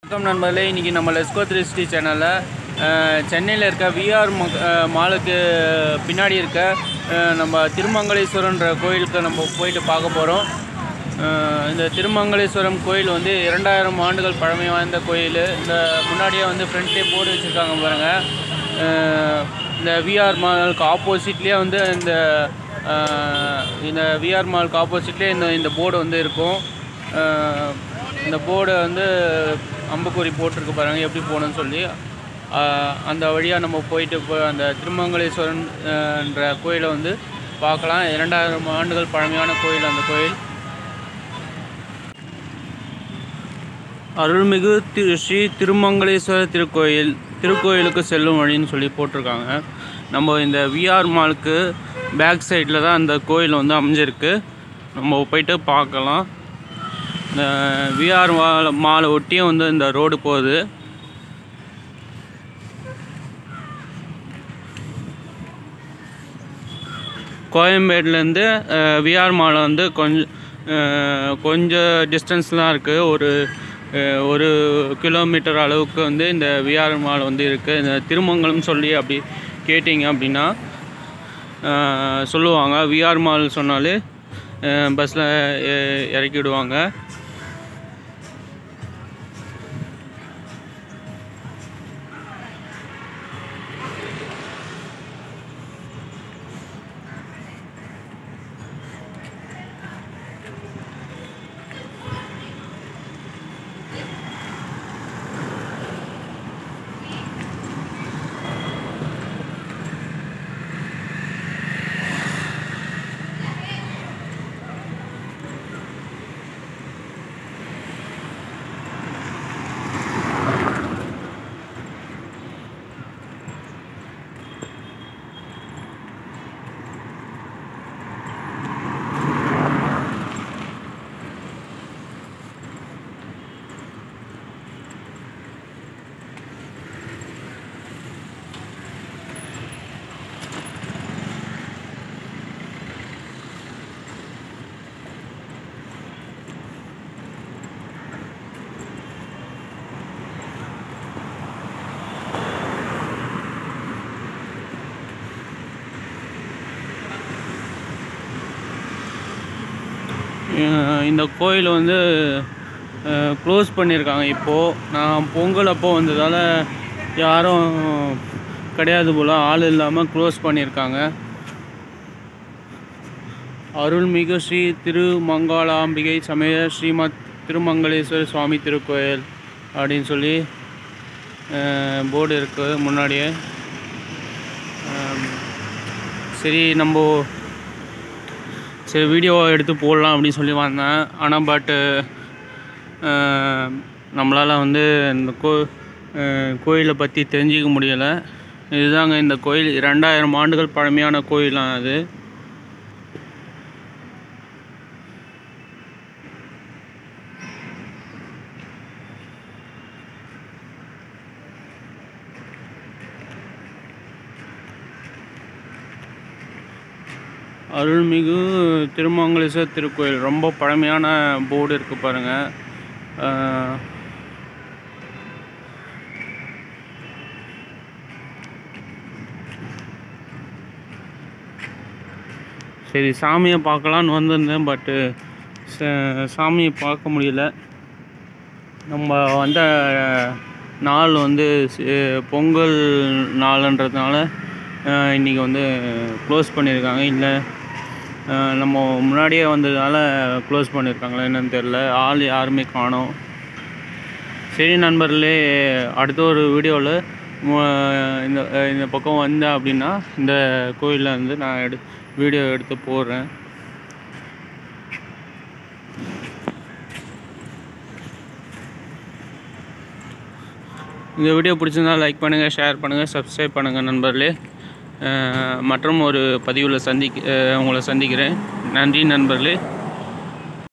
வணக்கம் நண்பர்களே இன்றைக்கி நம்ம லெஸ்கோ த்ரீ சிட்டி சேனலில் சென்னையில் இருக்க விஆர் மாலுக்கு பின்னாடி இருக்க அஹ், நம்ம திருமங்கலேஸ்வரன்ற கோயிலுக்கு நம்ம போயிட்டு பார்க்க போகிறோம் இந்த திருமங்கலேஸ்வரம் கோயில் வந்து இரண்டாயிரம் ஆண்டுகள் பழமை வாய்ந்த கோயில் இந்த முன்னாடியே வந்து ஃப்ரண்ட்லேயே போர்டு வச்சுருக்காங்க பாருங்கள் அஹ், இந்த விஆர் மாலுக்கு ஆப்போசிட்லேயே வந்து இந்த அஹ், இந்த விஆர் மாலுக்கு ஆப்போசிட்லேயே இந்த இந்த போர்டு வந்து இருக்கும் அஹ், இந்த போர்டை வந்து அம்புக்குறி போட்டிருக்கு பாருங்க எப்படி போகணும்னு சொல்லி ஆஹ் அந்த வழியாக நம்ம போயிட்டு இப்போ அந்த திருமங்கலேஸ்வரன் ஆஹ் என்ற கோயிலை வந்து பார்க்கலாம் இரண்டாயிரம் ஆண்டுகள் பழமையான கோயில் அந்த கோயில் அருள்மிகு திரு ஸ்ரீ திருமங்கலேஸ்வரர் திருக்கோயில் திருக்கோயிலுக்கு செல்லும் வழின்னு சொல்லி போட்டிருக்காங்க நம்ம இந்த விஆர் மாலுக்கு பேக் சைடில் தான் அந்த கோயில் வந்து அமைஞ்சிருக்கு நம்ம போயிட்டு பார்க்கலாம் இந்த விஆர் மால் மாலை ஒட்டியும் வந்து இந்த ரோடு போகுது கோயம்பேடுலேருந்து விஆர் மால் வந்து கொஞ்சம் கொஞ்சம் டிஸ்டன்ஸ் தான் இருக்குது ஒரு அஹ், ஒரு கிலோமீட்டர் அளவுக்கு வந்து இந்த விஆர் மால் வந்து இருக்குது இந்த திருமங்கலம் சொல்லி அப்படி கேட்டிங்க அப்படின்னா அஹ், சொல்லுவாங்க விஆர் மால் சொன்னாலே பஸ்ஸில் இறக்கி விடுவாங்க அஹ் இந்த கோயில் வந்து க்ளோஸ் பண்ணியிருக்காங்க இப்போது நான் பொங்கல் அப்போ வந்ததால் யாரும் கிடையாது போல் ஆள் இல்லாமல் க்ளோஸ் பண்ணியிருக்காங்க அருள்மிகு ஸ்ரீ திருமங்களாம்பிகை சமய ஸ்ரீமத் திருமங்கலேஸ்வரர் சுவாமி திருக்கோயில் அப்படின்னு சொல்லி போர்டு இருக்குது முன்னாடியே அஹ் சரி நம்ம சரி வீடியோ எடுத்து போடலாம் அப்படின்னு சொல்லி வந்தேன் ஆனால் பட்டு நம்மளால் வந்து இந்த கோ அஹ் கோயிலை பற்றி தெரிஞ்சிக்க முடியலை இதுதாங்க இந்த கோயில் ரெண்டாயிரம் ஆண்டுகள் பழமையான கோயிலாம் அது அருள்மிகு திருமங்கலேஸ்வரர் திருக்கோயில் ரொம்ப பழமையான போர்டு இருக்குது பாருங்கள் அஹ் சரி சாமியை பார்க்கலான்னு வந்திருந்தேன் பட்டு சாமியை பார்க்க முடியல நம்ம வந்த நாள் வந்து சி- பொங்கல் நாளுன்றதுனால அஹ், இன்னைக்கு வந்து க்ளோஸ் பண்ணியிருக்காங்க இல்லை அஹ், நம்ம முன்னாடியே வந்ததால் க்ளோஸ் பண்ணியிருக்காங்களா என்னன்னு தெரில ஆள் யாருமே காணோம் சரி நண்பர்களே அடுத்த ஒரு வீடியோவில் இந்த அஹ், இந்த பக்கம் வந்தேன் அப்படின்னா இந்த கோயிலில் வந்து நான் எடு வீடியோ எடுத்து போடுறேன் இந்த வீடியோ பிடிச்சிருந்தா லைக் பண்ணுங்கள் ஷேர் பண்ணுங்கள் சப்ஸ்கிரைப் பண்ணுங்கள் நண்பர்களே அஹ் மற்றும் ஒரு பதிவில் சந்திக்க அஹ் உங்களை சந்திக்கிறேன் நன்றி நண்பர்களே